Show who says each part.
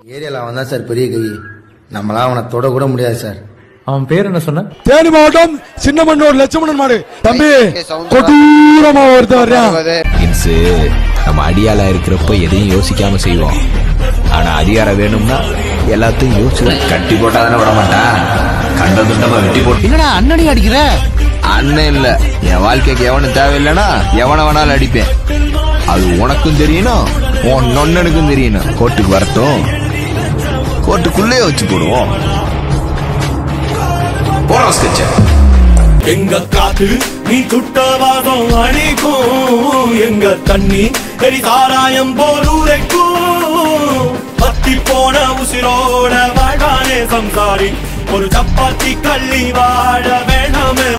Speaker 1: ஏரியாவில் அவன் தான் சார் பெரிய கை நம்மளாம் அவனை தொட கூட முடியாது சார்
Speaker 2: அவன் பேர் என்ன சொன்ன
Speaker 3: தேனி மாவட்டம் சின்னமன்னூர் லட்சுமணன் மாடு தம்பி கொடூரமா ஒருத்தர் வர்றான்
Speaker 4: இன்சு நம்ம அடியாளா இருக்கிறப்ப எதையும் யோசிக்காம செய்வோம் ஆனா அதிகாரம் வேணும்னா எல்லாத்தையும் யோசிச்சு கட்டி போட்டாதானே விட மாட்டான் கண்ட துண்டமா வெட்டி போட்டு
Speaker 5: என்னடா அண்ணனையும் அடிக்கிற
Speaker 4: அண்ணன் இல்ல என் வாழ்க்கைக்கு எவனும் தேவையில்லைனா எவனை வேணாலும் அடிப்பேன் அது உனக்கும் தெரியணும் உன் நொண்ணனுக்கும் தெரியணும் கோர்ட்டுக்கு வரட்டும் கோர்ட்டுக்குள்ளே வச்சு போடுவோம் போறோம் ஸ்கெட்ச
Speaker 6: எங்க காத்து நீ சுட்டவாதம் அணிக்கும் எங்க தண்ணி எரி சாராயம் போல் உரைக்கும் பத்தி போன உசிரோட வாழ்வானே சம்சாரி ஒரு சப்பாத்தி கள்ளி வாழ வேணாமே